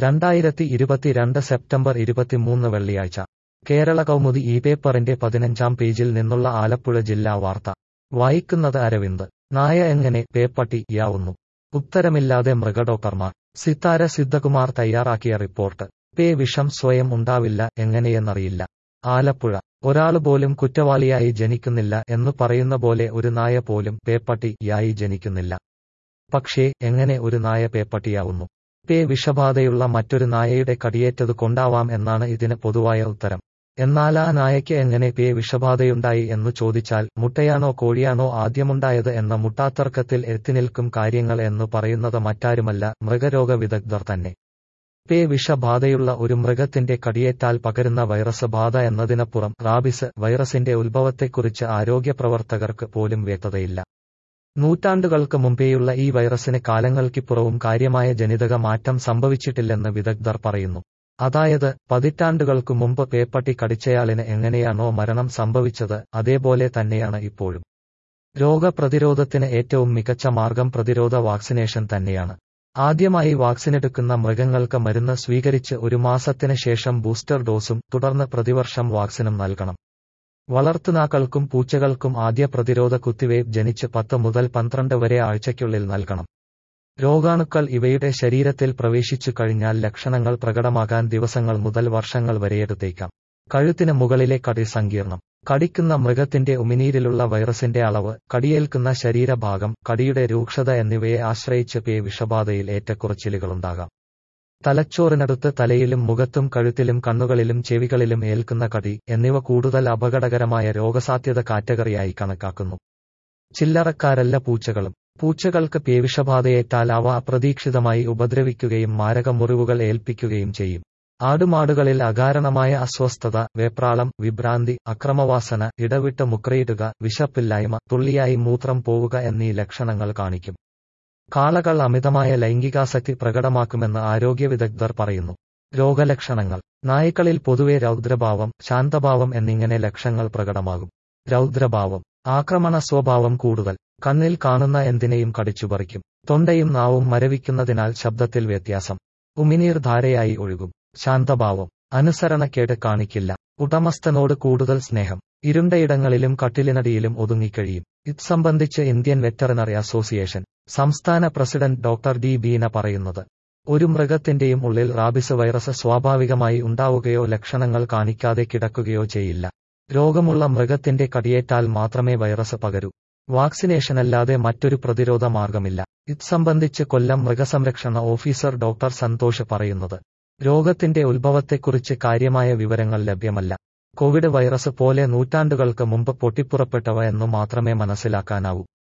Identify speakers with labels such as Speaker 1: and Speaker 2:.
Speaker 1: രണ്ടായിരത്തി ഇരുപത്തിരണ്ട് സെപ്റ്റംബർ ഇരുപത്തിമൂന്ന് വെള്ളിയാഴ്ച കേരള കൗമുദി ഈ പേപ്പറിന്റെ പതിനഞ്ചാം പേജിൽ നിന്നുള്ള ആലപ്പുഴ ജില്ലാ വാർത്ത വായിക്കുന്നത് അരവിന്ദ് നായ എങ്ങനെ പേപ്പട്ടിയാവുന്നു ഉത്തരമില്ലാതെ മൃഗഡോക്ടർമാർ സിത്താര സിദ്ധകുമാർ തയ്യാറാക്കിയ റിപ്പോർട്ട് പേ വിഷം സ്വയം ഉണ്ടാവില്ല എങ്ങനെയെന്നറിയില്ല ആലപ്പുഴ ഒരാള് പോലും കുറ്റവാളിയായി ജനിക്കുന്നില്ല എന്നു പറയുന്ന പോലെ ഒരു നായ പോലും പേപ്പട്ടിയായി ജനിക്കുന്നില്ല പക്ഷേ എങ്ങനെ ഒരു നായ പേപ്പട്ടിയാവുന്നു പേ വിഷബാധയുള്ള മറ്റൊരു നായയുടെ കടിയേറ്റത് കൊണ്ടാവാം എന്നാണ് ഇതിന് പൊതുവായ ഉത്തരം എന്നാൽ ആ നായയ്ക്ക് എങ്ങനെ പേ വിഷബാധയുണ്ടായി എന്നു ചോദിച്ചാൽ മുട്ടയാണോ കോഴിയാണോ ആദ്യമുണ്ടായത് എന്ന മുട്ടാത്തർക്കത്തിൽ എത്തിനിൽക്കും കാര്യങ്ങൾ എന്നു പറയുന്നത് മറ്റാരുമല്ല മൃഗരോഗ വിദഗ്ധർ തന്നെ പേ വിഷബാധയുള്ള ഒരു മൃഗത്തിന്റെ കടിയേറ്റാൽ പകരുന്ന വൈറസ് ബാധ എന്നതിനപ്പുറം റാബിസ് വൈറസിന്റെ ഉത്ഭവത്തെക്കുറിച്ച് ആരോഗ്യപ്രവർത്തകർക്ക് പോലും വ്യക്തതയില്ല നൂറ്റാണ്ടുകൾക്ക് മുമ്പേയുള്ള ഈ വൈറസിന് കാലങ്ങൾക്കിപ്പുറവും കാര്യമായ ജനിതക മാറ്റം സംഭവിച്ചിട്ടില്ലെന്ന് വിദഗ്ധർ പറയുന്നു അതായത് പതിറ്റാണ്ടുകൾക്കു മുമ്പ് പേപ്പട്ടി കടിച്ചയാളിന് എങ്ങനെയാണോ മരണം സംഭവിച്ചത് അതേപോലെ തന്നെയാണ് ഇപ്പോഴും രോഗപ്രതിരോധത്തിന് ഏറ്റവും മികച്ച മാർഗം പ്രതിരോധ വാക്സിനേഷൻ തന്നെയാണ് ആദ്യമായി വാക്സിനെടുക്കുന്ന മൃഗങ്ങൾക്ക് മരുന്ന് സ്വീകരിച്ച് ഒരു മാസത്തിന് ശേഷം ബൂസ്റ്റർ ഡോസും തുടർന്ന് പ്രതിവർഷം വാക്സിനും നൽകണം വളർത്തുനാക്കൾക്കും പൂച്ചകൾക്കും ആദ്യ പ്രതിരോധ കുത്തിവയ്പ് ജനിച്ച് പത്ത് മുതൽ പന്ത്രണ്ട് വരെ ആഴ്ചയ്ക്കുള്ളിൽ നൽകണം രോഗാണുക്കൾ ഇവയുടെ ശരീരത്തിൽ പ്രവേശിച്ചു കഴിഞ്ഞാൽ ലക്ഷണങ്ങൾ പ്രകടമാകാൻ ദിവസങ്ങൾ മുതൽ വർഷങ്ങൾ വരെയെടുത്തേക്കാം കഴുത്തിന് മുകളിലെ കടി സങ്കീർണം കടിക്കുന്ന മൃഗത്തിന്റെ ഉമിനീരിലുള്ള വൈറസിന്റെ അളവ് കടിയേൽക്കുന്ന ശരീരഭാഗം കടിയുടെ രൂക്ഷത എന്നിവയെ ആശ്രയിച്ച് പേ വിഷബാധയിൽ ഏറ്റക്കുറച്ചിലുകളുണ്ടാകാം തലച്ചോറിനടുത്ത് തലയിലും മുഖത്തും കഴുത്തിലും കണ്ണുകളിലും ചെവികളിലും ഏൽക്കുന്ന കടി എന്നിവ കൂടുതൽ അപകടകരമായ രോഗസാധ്യത കാറ്റഗറിയായി കണക്കാക്കുന്നു ചില്ലറക്കാരല്ല പൂച്ചകളും പൂച്ചകൾക്ക് പേവിഷബാധയേറ്റാൽ അവ അപ്രതീക്ഷിതമായി ഉപദ്രവിക്കുകയും മാരക മുറിവുകൾ ഏൽപ്പിക്കുകയും ചെയ്യും ആടുമാടുകളിൽ അകാരണമായ അസ്വസ്ഥത വേപ്രാളം വിഭ്രാന്തി അക്രമവാസന ഇടവിട്ട് മുക്രയിടുക വിശപ്പില്ലായ്മ തുള്ളിയായി മൂത്രം പോവുക എന്നീ ലക്ഷണങ്ങൾ കാണിക്കും കാളകൾ അമിതമായ ലൈംഗികാസക്തി പ്രകടമാക്കുമെന്ന് ആരോഗ്യ വിദഗ്ധർ പറയുന്നു രോഗലക്ഷണങ്ങൾ നായ്ക്കളിൽ പൊതുവെ രൗദ്രഭാവം ശാന്തഭാവം എന്നിങ്ങനെ ലക്ഷണങ്ങൾ പ്രകടമാകും രൗദ്രഭാവം ആക്രമണ സ്വഭാവം കൂടുതൽ കണ്ണിൽ കാണുന്ന എന്തിനേയും കടിച്ചുപറിക്കും തൊണ്ടയും നാവും മരവിക്കുന്നതിനാൽ ശബ്ദത്തിൽ വ്യത്യാസം ഉമിനീർ ധാരയായി ഒഴുകും ശാന്തഭാവം അനുസരണക്കേട് കാണിക്കില്ല ഉടമസ്ഥനോട് കൂടുതൽ സ്നേഹം ഇരുണ്ടയിടങ്ങളിലും കട്ടിലിനടിയിലും ഒതുങ്ങിക്കഴിയും ഇത് സംബന്ധിച്ച് ഇന്ത്യൻ വെറ്ററിനറി അസോസിയേഷൻ സംസ്ഥാന പ്രസിഡന്റ് ഡോക്ടർ ഡി ബീന പറയുന്നത് ഒരു മൃഗത്തിന്റെയും ഉള്ളിൽ റാബിസ് വൈറസ് സ്വാഭാവികമായി ഉണ്ടാവുകയോ ലക്ഷണങ്ങൾ കാണിക്കാതെ കിടക്കുകയോ ചെയ്യില്ല രോഗമുള്ള മൃഗത്തിന്റെ കടിയേറ്റാൽ മാത്രമേ വൈറസ് പകരൂ വാക്സിനേഷനല്ലാതെ മറ്റൊരു പ്രതിരോധ മാർഗമില്ല ഇത് സംബന്ധിച്ച് കൊല്ലം മൃഗസംരക്ഷണ ഓഫീസർ ഡോക്ടർ സന്തോഷ് പറയുന്നത് രോഗത്തിന്റെ ഉത്ഭവത്തെക്കുറിച്ച് കാര്യമായ വിവരങ്ങൾ ലഭ്യമല്ല കോവിഡ് വൈറസ് പോലെ നൂറ്റാണ്ടുകൾക്ക് മുമ്പ് പൊട്ടിപ്പുറപ്പെട്ടവ എന്നു മാത്രമേ മനസ്സിലാക്കാനാവൂ